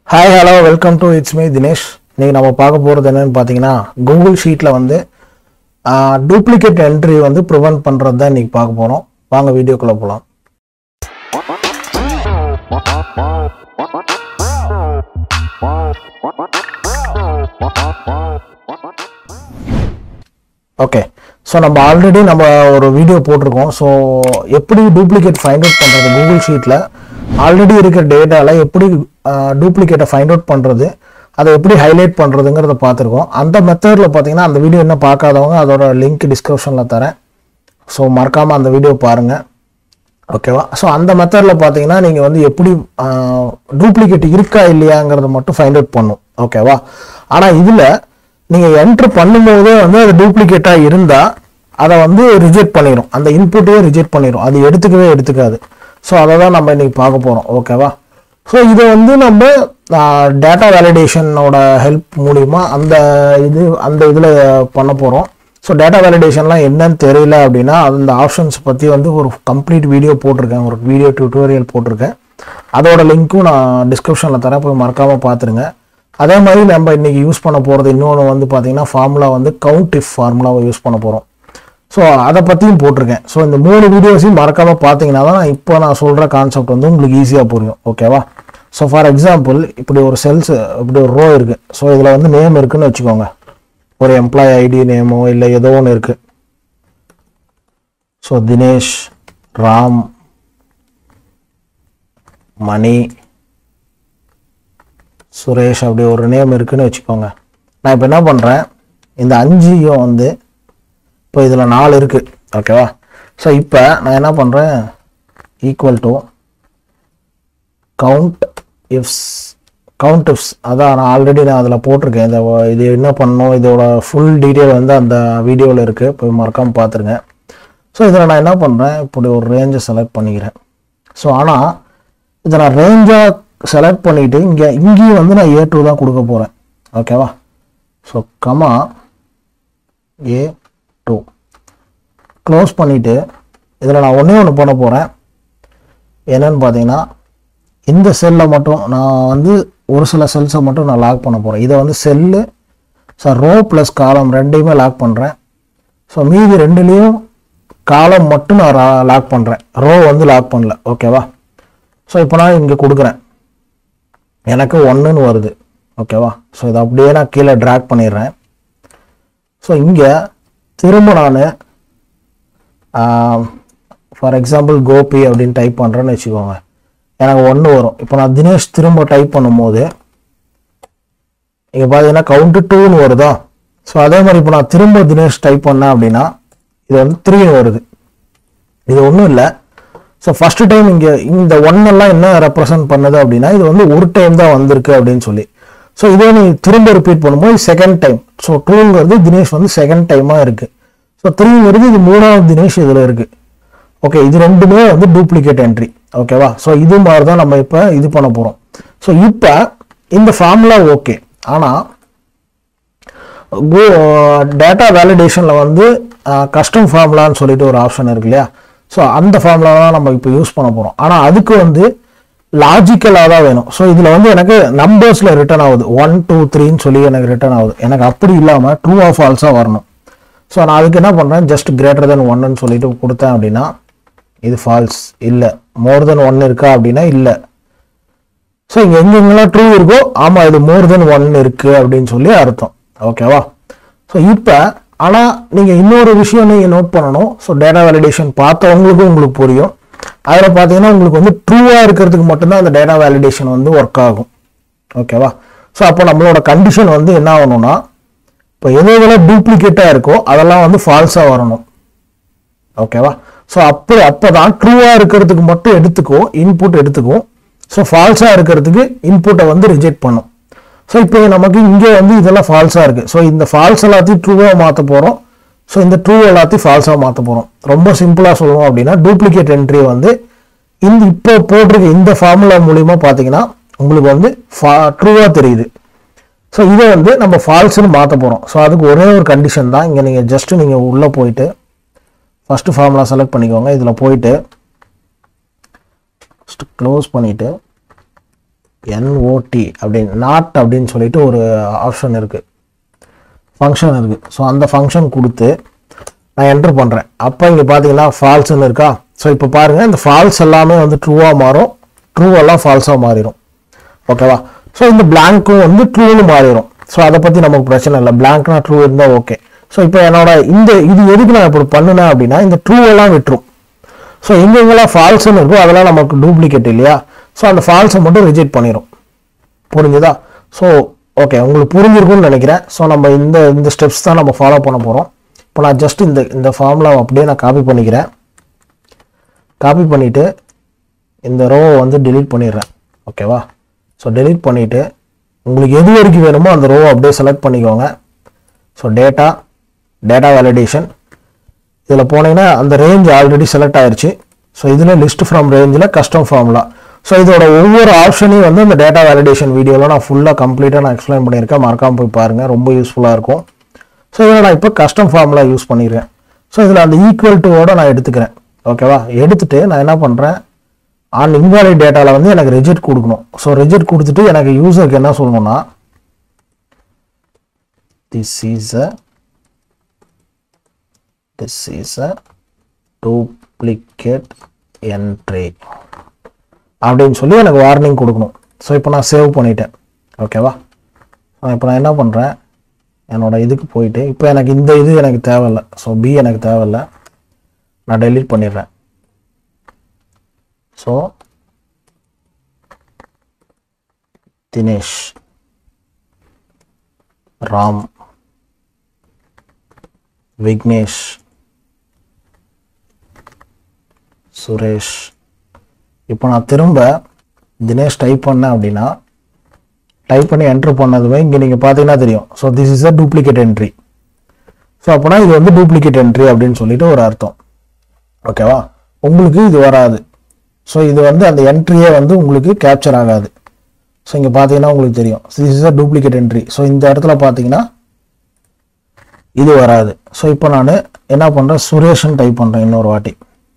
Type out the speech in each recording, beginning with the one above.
Hi hello welcome to it's me Dinesh இன்னைக்கு நம்ம பார்க்க போகிறது என்னன்னு பார்த்தீங்கன்னா கூகுள் ஷீட்டில் வந்து டூப்ளிகேட் என்ட்ரி வந்து ப்ரிவென்ட் பண்ணுறது தான் இன்னைக்கு பார்க்க போகிறோம் வாங்க வீடியோக்குள்ளே போகலாம் ஓகே ஸோ நம்ம ஆல்ரெடி நம்ம ஒரு வீடியோ போட்டிருக்கோம் ஸோ எப்படி டூப்ளிகேட் ஃபைண்ட் அவுட் பண்ணுறது கூகுள் ஷீட்டில் ஆல்ரெடி இருக்கிற டேட்டாவில் எப்படி டூப்ளிகேட்டை ஃபைண்ட் அவுட் பண்ணுறது அதை எப்படி ஹைலைட் பண்ணுறதுங்கிறத பார்த்துருக்கோம் அந்த மெத்தடில் பார்த்தீங்கன்னா அந்த வீடியோ என்ன பார்க்காதவங்க அதோட லிங்க் டிஸ்கிரிப்ஷனில் தரேன் ஸோ மறக்காமல் அந்த வீடியோ பாருங்கள் ஓகேவா ஸோ அந்த மெத்தடில் பார்த்தீங்கன்னா நீங்கள் வந்து எப்படி டூப்ளிகேட் இருக்கா இல்லையாங்கிறத மட்டும் ஃபைண்ட் அவுட் பண்ணும் ஓகேவா ஆனால் இதில் நீங்கள் என்ட்ரு பண்ணும்போதே வந்து அது டூப்ளிகேட்டாக இருந்தால் அதை வந்து ரிஜெக்ட் பண்ணிடும் அந்த இன்புட்டையே ரிஜெக்ட் பண்ணிடும் அது எடுத்துக்கவே எடுத்துக்காது ஸோ அதை தான் நம்ம இன்னைக்கு பார்க்க போகிறோம் ஓகேவா ஸோ இதை வந்து நம்ம டேட்டா வேலிடேஷனோட ஹெல்ப் மூலிமா அந்த இது அந்த இதில் பண்ண போகிறோம் ஸோ டேட்டா வேலிடேஷன்லாம் என்னன்னு தெரியல அப்படின்னா அந்த ஆப்ஷன்ஸ் பற்றி வந்து ஒரு கம்ப்ளீட் வீடியோ போட்டிருக்கேன் ஒரு வீடியோ டியூட்டோரியல் போட்டிருக்கேன் அதோட லிங்க்கும் நான் டிஸ்கிரிப்ஷனில் தரேன் போய் மறக்காமல் பார்த்துருங்க அதே மாதிரி நம்ம இன்னைக்கு யூஸ் பண்ண போகிறது இன்னொன்று வந்து பார்த்தீங்கன்னா ஃபார்முலா வந்து கவுண்ட் இஃப் ஃபார்முலாவை யூஸ் பண்ண போகிறோம் ஸோ அதை பற்றியும் போட்டிருக்கேன் ஸோ இந்த மூணு வீடியோஸையும் மறக்காமல் பார்த்தீங்கன்னா தான் நான் இப்போ நான் சொல்கிற கான்செப்ட் வந்து உங்களுக்கு ஈஸியாக புரியும் ஓகேவா ஸோ ஃபார் எக்ஸாம்பிள் இப்படி ஒரு செல்ஸ் இப்படி ஒரு ரோ இருக்குது ஸோ இதில் வந்து நேம் இருக்குன்னு வச்சுக்கோங்க ஒரு எம்ப்ளாயி ஐடி நேமோ இல்லை ஏதோ ஒன்று இருக்குது ஸோ தினேஷ் ராம் மணி சுரேஷ் அப்படி ஒரு நேம் இருக்குன்னு வச்சுக்கோங்க நான் இப்போ என்ன பண்ணுறேன் இந்த அஞ்சையும் வந்து இப்போ இதில் நாலு இருக்குது ஓகேவா ஸோ இப்போ நான் என்ன பண்ணுறேன் equal to count ifs count ifs அதான் நான் ஆல்ரெடி நான் அதில் போட்டிருக்கேன் இந்த வ- இது என்ன பண்ணணும் இதோட ஃபுல் டீட்டெயில் வந்து அந்த வீடியோவில் இருக்குது போய் மறக்காமல் பார்த்துருங்க ஸோ இதில் நான் என்ன பண்ணுறேன் இப்படி ஒரு ரேஞ்சை செலக்ட் பண்ணிக்கிறேன் ஸோ ஆனால் இதை நான் ரேஞ்சாக செலக்ட் பண்ணிவிட்டு இங்கே இங்கேயும் வந்து நான் ஏ டூ தான் கொடுக்க போகிறேன் ஓகேவா so comma A two close பண்ணிவிட்டு இதில் நான் ஒன்றே ஒன்று பண்ண போகிறேன் என்னன்னு பார்த்தீங்கன்னா இந்த செல்லில் மட்டும் நான் வந்து ஒரு சில செல்ஸை மட்டும் நான் லாக் பண்ண போகிறேன் இதை வந்து செல்லு ஸோ ரோ ப்ளஸ் காலம் ரெண்டையுமே லாக் பண்ணுறேன் ஸோ மீதி ரெண்டுலேயும் காலம் மட்டும் நான் லாக் பண்ணுறேன் ரோ வந்து லாக் பண்ணல ஓகேவா ஸோ இப்போ நான் இங்கே கொடுக்குறேன் எனக்கு ஒன்றுன்னு வருது ஓகேவா ஸோ இதை அப்படியே நான் கீழே ட்ராக் பண்ணிடுறேன் ஸோ இங்கே திரும்ப நான் ஃபார் எக்ஸாம்பிள் கோபி அப்படின்னு டைப் பண்ணுறேன்னு வச்சுக்கோங்க எனக்கு ஒன்று வரும் இப்போ நான் தினேஷ் திரும்ப டைப் பண்ணும்போது இங்கே பார்த்தீங்கன்னா கவுண்ட்டு டூன்னு வருதா ஸோ அதே மாதிரி இப்போ நான் திரும்ப தினேஷ் டைப் பண்ணேன் அப்படின்னா இது வந்து த்ரீன்னு வருது இது ஒன்றும் இல்லை ஸோ ஃபர்ஸ்ட் டைம் இங்கே இந்த ஒன்னெல்லாம் என்ன ரெப்ரசன்ட் பண்ணுது அப்படின்னா இது வந்து ஒரு டைம் தான் வந்திருக்கு அப்படின்னு சொல்லி ஸோ இதே நீ திரும்ப ரிப்பீட் பண்ணும்போது செகண்ட் டைம் ஸோ டூங்கிறது தினேஷ் வந்து செகண்ட் டைமாக இருக்குது ஸோ த்ரீங்கிறது இது மூணாவது தினேஷ் இதில் இருக்குது ஓகே இது ரெண்டுமே வந்து டூப்ளிகேட் என்ட்ரி ஓகேவா ஸோ இது மாதிரி தான் நம்ம இப்போ இது பண்ண போகிறோம் ஸோ இப்போ இந்த ஃபார்முலா ஓகே ஆனால் டேட்டா வேலிடேஷனில் வந்து கஸ்டம் ஃபார்முலான்னு சொல்லிட்டு ஒரு ஆப்ஷன் இருக்கு இல்லையா ஸோ அந்த ஃபார்முலா தான் நம்ம இப்போ யூஸ் பண்ண போகிறோம் ஆனால் அதுக்கு வந்து லாஜிக்கலாக தான் வேணும் ஸோ இதில் வந்து எனக்கு நம்பர்ஸில் ரிட்டர்ன் ஆகுது ஒன் டூ த்ரீன்னு சொல்லி எனக்கு ரிட்டர்ன் ஆகுது எனக்கு அப்படி இல்லாமல் ட்ரூ ஆஃப் ஃபால்ஸாக வரணும் ஸோ நான் அதுக்கு என்ன பண்ணுறேன் ஜஸ்ட் கிரேட்டர் தென் ஒன்னு சொல்லிட்டு கொடுத்தேன் அப்படின்னா இது ஃபால்ஸ் இல்லை மோர் தென் ஒன் இருக்கா அப்படின்னா இல்லை ஸோ இங்கே எங்கெங்கெல்லாம் ட்ரூ இருக்கோ ஆமாம் இது மோர் தென் ஒன் இருக்குது அப்படின்னு சொல்லி அர்த்தம் ஓகேவா ஸோ இப்போ ஆனால் நீங்கள் இன்னொரு விஷயம் நீங்கள் நோட் பண்ணணும் ஸோ டேட்டா வேலிடேஷன் பார்த்தவங்களுக்கும் உங்களுக்கு புரியும் அதில் பார்த்தீங்கன்னா உங்களுக்கு வந்து ட்ரூவாக இருக்கிறதுக்கு மட்டும்தான் அந்த டேட்டா வேலிடேஷன் வந்து ஒர்க் ஆகும் ஓகேவா ஸோ அப்போ நம்மளோட கண்டிஷன் வந்து என்ன ஆகணும்னா இப்போ எது எதெல்லாம் டூப்ளிகேட்டாக இருக்கோ அதெல்லாம் வந்து ஃபால்ஸாக வரணும் ஓகேவா ஸோ அப்படி அப்போ தான் ட்ரூவாக இருக்கிறதுக்கு மட்டும் எடுத்துக்கும் இன்புட் எடுத்துக்கும் ஸோ ஃபால்ஸாக இருக்கிறதுக்கு இன்புட்டை வந்து ரிஜெக்ட் பண்ணும் ஸோ இப்போ நமக்கு இங்கே வந்து இதெல்லாம் ஃபால்ஸாக இருக்குது ஸோ இந்த ஃபால்ஸ் எல்லாத்தையும் ட்ரூவாக மாற்ற போகிறோம் ஸோ இந்த ட்ரூ எல்லாத்தையும் ஃபால்ஸாக மாற்ற போகிறோம் ரொம்ப சிம்பிளாக சொல்லணும் அப்படின்னா டூப்ளிகேட் என்ட்ரி வந்து இந்த இப்போ போட்டிருக்க இந்த ஃபார்முலா மூலிமா பார்த்தீங்கன்னா உங்களுக்கு வந்து ட்ரூவாக தெரியுது ஸோ இதை வந்து நம்ம ஃபால்ஸ்னு மாற்ற போகிறோம் ஸோ அதுக்கு ஒரே ஒரு கண்டிஷன் தான் இங்கே நீங்கள் ஜஸ்ட் நீங்கள் உள்ளே போயிட்டு ஃபஸ்ட்டு ஃபார்முலா செலக்ட் பண்ணிக்கோங்க இதில் போயிட்டு ஃபஸ்ட்டு க்ளோஸ் பண்ணிவிட்டு என்ஓடி அப்படின்னு நாட் அப்படின்னு சொல்லிட்டு ஒரு ஆப்ஷன் இருக்குது ஃபங்க்ஷன் இருக்குது ஸோ அந்த ஃபங்க்ஷன் கொடுத்து நான் என்ட்ரு பண்ணுறேன் அப்போ இங்கே பார்த்தீங்கன்னா ஃபால்ஸ்னு இருக்கா ஸோ இப்போ பாருங்கள் இந்த ஃபால்ஸ் எல்லாமே வந்து ட்ரூவாக மாறும் ட்ரூ எல்லாம் ஃபால்ஸாக மாறிடும் ஓகேவா ஸோ இந்த பிளாங்க்கும் வந்து ட்ரூன்னு மாறிடும் ஸோ அதை பற்றி நமக்கு பிரச்சனை இல்லை பிளாங்க்னா ட்ரூ இருந்தால் ஓகே ஸோ இப்போ என்னோட இந்த இது எதுக்கு நான் இப்படி பண்ணினேன் அப்படின்னா இந்த ட்ரூ எல்லாம் விட்டுரும் ஸோ எங்கெங்கெல்லாம் ஃபால்ஸ்னு இருக்கோ அதெல்லாம் நமக்கு டூப்ளிகேட் இல்லையா ஸோ அந்த ஃபால்ஸை மட்டும் ரிஜெக்ட் பண்ணிடும் புரிஞ்சுதா ஸோ ஓகே உங்களுக்கு புரிஞ்சிருக்கும்னு நினைக்கிறேன் ஸோ நம்ம இந்த இந்த ஸ்டெப்ஸ் தான் நம்ம ஃபாலோ பண்ண போகிறோம் இப்போ நான் ஜஸ்ட் இந்த இந்த ஃபார்முலாவை அப்படியே நான் காப்பி பண்ணிக்கிறேன் காப்பி பண்ணிவிட்டு இந்த ரோவை வந்து delete பண்ணிடுறேன் ஓகேவா ஸோ delete பண்ணிவிட்டு உங்களுக்கு எது வரைக்கும் வேணுமோ அந்த ரோவை அப்படியே செலக்ட் பண்ணிக்கோங்க ஸோ டேட்டா டேட்டா வேலிடேஷன் இதில் போனீங்கன்னா அந்த ரேஞ்ச் ஆல்ரெடி செலக்ட் ஆயிருச்சு ஸோ இதில் லிஸ்ட் ஃப்ரம் ரேஞ்சில் கஸ்டம் ஃபார்முலா ஸோ இதோட ஒவ்வொரு ஆப்ஷனையும் வந்து இந்த டேட்டா வேலிடேஷன் வீடியோவில் நான் ஃபுல்லாக கம்ப்ளீட்டாக நான் எக்ஸ்பிளைன் பண்ணியிருக்கேன் மறக்காம போய் பாருங்கள் ரொம்ப யூஸ்ஃபுல்லாக இருக்கும் ஸோ இதில் நான் இப்போ கஸ்டம் ஃபார்முலா யூஸ் பண்ணியிருக்கேன் ஸோ இதில் அந்த ஈக்குவல் டுவோட நான் எடுத்துக்கிறேன் ஓகேவா எடுத்துட்டு நான் என்ன பண்ணுறேன் ஆன் இன்வாலிட் டேட்டாவில் வந்து எனக்கு ரிஜெக்ட் கொடுக்கணும் ஸோ ரிஜெக்ட் கொடுத்துட்டு எனக்கு யூசருக்கு என்ன சொல்லணும்னா this is a this is a duplicate entry அப்படின்னு சொல்லி எனக்கு வார்னிங் கொடுக்கணும் ஸோ இப்போ நான் சேவ் பண்ணிட்டேன் ஓகேவா இப்போ நான் என்ன பண்ணுறேன் என்னோட இதுக்கு போயிட்டு இப்போ எனக்கு இந்த இது எனக்கு தேவையில்லை ஸோ பி எனக்கு தேவையில்லை நான் டெலீட் பண்ணிடுறேன் ஸோ தினேஷ் ராம் விக்னேஷ் சுரேஷ் இப்போ நான் திரும்ப தினேஷ் டைப் பண்ணேன் அப்படின்னா டைப் பண்ணி என்ட்ரு பண்ணதுமே இங்கே நீங்கள் பார்த்தீங்கன்னா தெரியும் so this is a duplicate entry so அப்போனா இது வந்து டூப்ளிகேட் என்ட்ரி அப்படின்னு சொல்லிட்டு ஒரு அர்த்தம் ஓகேவா உங்களுக்கு இது வராது ஸோ இது வந்து அந்த என்ட்ரியே வந்து உங்களுக்கு கேப்சர் ஆகாது ஸோ இங்கே பார்த்தீங்கன்னா உங்களுக்கு தெரியும் this is a duplicate entry so இந்த இடத்துல பார்த்தீங்கன்னா இது வராது ஸோ இப்போ நான் என்ன பண்ணுறேன் சுரேஷன் டைப் பண்ணுறேன் இன்னொரு வாட்டி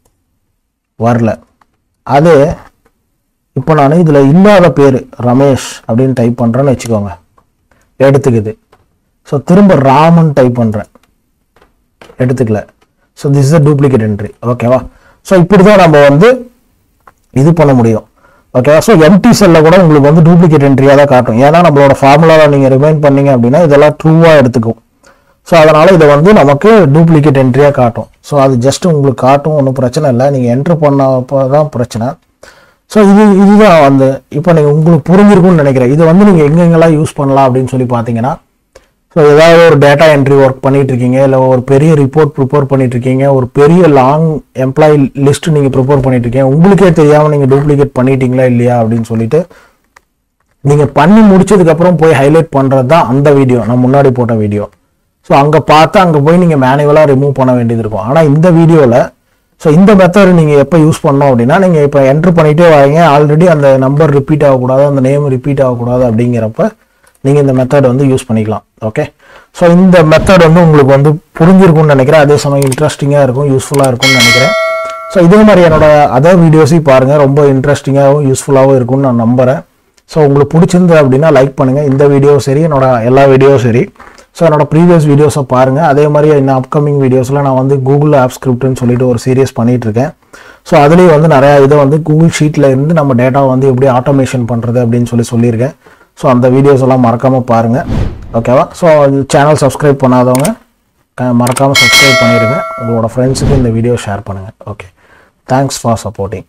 வரல அதே இப்போ நான் இதில் இல்லாத பேர் ரமேஷ் அப்படின்னு டைப் பண்ணுறேன்னு வச்சுக்கோங்க எடுத்துக்குது ஸோ திரும்ப ராமன் டைப் பண்ணுறேன் எடுத்துக்கல so this is a duplicate entry ஓகேவா ஸோ இப்படி தான் நம்ம வந்து இது பண்ண முடியும் ஓகேவா ஸோ எம்டி செல்லில் கூட உங்களுக்கு வந்து டூப்ளிகேட் என்ட்ரியாக தான் காட்டும் ஏன்னா நம்மளோட ஃபார்முலாவில் நீங்கள் ரிமைண்ட் பண்ணீங்க அப்படின்னா இதெல்லாம் ட்ரூவாக எடுத்துக்கும் ஸோ அதனால் இதை வந்து நமக்கு டூப்ளிகேட் என்ட்ரியாக காட்டும் ஸோ அது ஜஸ்ட் உங்களுக்கு காட்டும் ஒன்றும் பிரச்சனை இல்லை நீங்கள் என்ட்ரு பண்ணப்போ தான் பிரச்சனை ஸோ இது இதுதான் வந்து இப்போ நீங்கள் உங்களுக்கு புரிஞ்சிருக்கும்னு நினைக்கிறேன் இது வந்து நீங்கள் எங்கெங்கெல்லாம் யூஸ் பண்ணலாம் அப்படின்னு சொல்லி பார்த்தீங்கன்னா ஸோ ஏதாவது ஒரு டேட்டா என்ட்ரி ஒர்க் பண்ணிட்டு இருக்கீங்க இல்லை ஒரு பெரிய ரிப்போர்ட் ப்ரிப்பேர் பண்ணிட்டு இருக்கீங்க ஒரு பெரிய லாங் எம்ப்ளாயி லிஸ்ட் நீங்கள் ப்ரிப்பேர் பண்ணிட்டு இருக்கீங்க உங்களுக்கே தெரியாமல் நீங்கள் டூப்ளிகேட் பண்ணிட்டீங்களா இல்லையா அப்படின்னு சொல்லிட்டு நீங்கள் பண்ணி முடிச்சதுக்கப்புறம் போய் ஹைலைட் பண்ணுறது தான் அந்த வீடியோ நான் முன்னாடி போட்ட வீடியோ ஸோ அங்கே பார்த்து அங்கே போய் நீங்கள் மேனுவலாக ரிமூவ் பண்ண வேண்டியது இருக்கும் ஆனால் இந்த வீடியோவில் ஸோ இந்த மெத்தட் நீங்கள் எப்போ யூஸ் பண்ணோம் அப்படின்னா நீங்கள் இப்போ என்ட்ரு பண்ணிகிட்டே வரீங்க ஆல்ரெடி அந்த நம்பர் ரிப்பீட் ஆகக்கூடாது அந்த நேம் ரிப்பீட் ஆகக்கூடாது அப்படிங்கிறப்ப நீங்கள் இந்த மெத்தட் வந்து யூஸ் பண்ணிக்கலாம் ஓகே ஸோ இந்த மெத்தட் வந்து உங்களுக்கு வந்து புரிஞ்சிருக்கும்னு நினைக்கிறேன் அதே சமயம் இன்ட்ரெஸ்டிங்காக இருக்கும் யூஸ்ஃபுல்லாக இருக்கும்னு நினைக்கிறேன் ஸோ இதே மாதிரி என்னோட அதர் வீடியோஸையும் பாருங்கள் ரொம்ப இன்ட்ரெஸ்டிங்காகவும் யூஸ்ஃபுல்லாகவும் இருக்கும்னு நான் நம்புகிறேன் ஸோ உங்களுக்கு பிடிச்சிருந்து அப்படின்னா லைக் பண்ணுங்கள் இந்த வீடியோ சரி என்னோட எல்லா வீடியோவும் சரி ஸோ என்னோட ப்ரீவியஸ் வீடியோஸை பாருங்கள் அதே மாதிரி இன்னும் அப்கமிங் வீடியோஸில் நான் வந்து கூகுள் ஆப் ஸ்கிரிப்ட்னு சொல்லிட்டு ஒரு சீரியஸ் பண்ணிட்டு இருக்கேன் ஸோ அதுலேயும் வந்து நிறையா இதை வந்து கூகுள் ஷீட்டில் இருந்து நம்ம டேட்டா வந்து எப்படி ஆட்டோமேஷன் பண்ணுறது அப்படின்னு சொல்லி சொல்லியிருக்கேன் ஸோ அந்த வீடியோஸ் எல்லாம் மறக்காமல் பாருங்கள் ஓகேவா ஸோ சேனல் சப்ஸ்கிரைப் பண்ணாதவங்க க- மறக்காம சப்ஸ்கிரைப் பண்ணிடுங்க உங்களோட ஃப்ரெண்ட்ஸுக்கு இந்த வீடியோ ஷேர் பண்ணுங்கள் okay thanks for supporting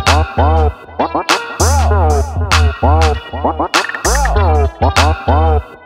Wow.